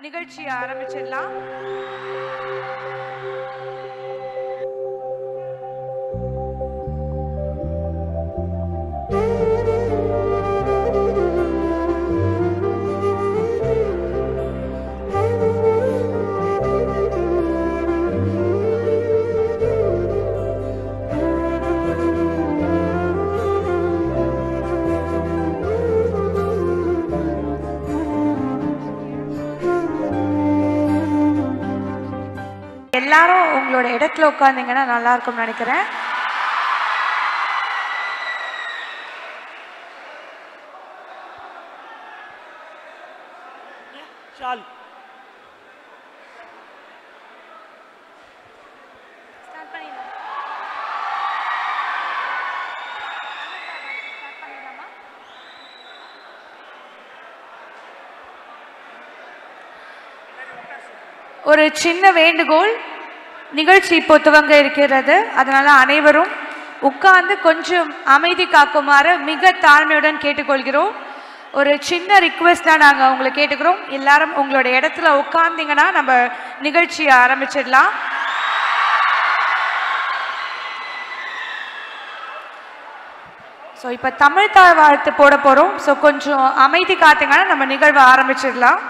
நிகழ்ச்சியை ஆரம்பிச்சிடலாம் எல்லாரும் உங்களோட இடத்துல உட்காந்தீங்கன்னா நல்லா இருக்கும்னு நினைக்கிறேன் ஷால் ஒரு சின்ன வேண்டுகோள் நிகழ்ச்சி இப்போ துவங்க இருக்கிறது அதனால அனைவரும் உட்கார்ந்து கொஞ்சம் அமைதி காக்குமாறு மிக தாழ்மையுடன் கேட்டுக்கொள்கிறோம் ஒரு சின்ன ரிக்வெஸ்ட் தான் நாங்கள் உங்களை கேட்டுக்கிறோம் எல்லாரும் உங்களோட இடத்துல உட்கார்ந்தீங்கன்னா நம்ம நிகழ்ச்சியை ஆரம்பிச்சிடலாம் ஸோ இப்போ தமிழ் தாழ் வாழ்த்து போட போகிறோம் ஸோ கொஞ்சம் அமைதி காத்தீங்கன்னா நம்ம நிகழ்வை ஆரம்பிச்சிடலாம்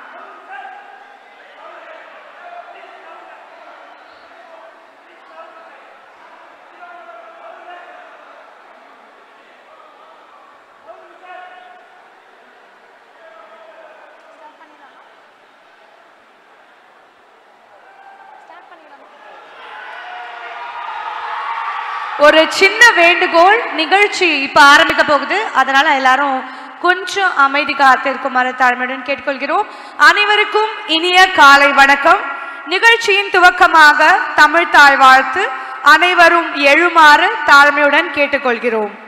ஒரு சின்ன வேண்டுகோள் நிகழ்ச்சி இப்ப ஆரம்பிக்க போகுது அதனால எல்லாரும் கொஞ்சம் அமைதி காத்திருக்குமாறு தாழ்மையுடன் கேட்டுக்கொள்கிறோம் அனைவருக்கும் இனிய காலை வணக்கம் நிகழ்ச்சியின் துவக்கமாக தமிழ் தாழ் வாழ்த்து அனைவரும் எழுமாறு தாழ்மையுடன் கேட்டுக்கொள்கிறோம்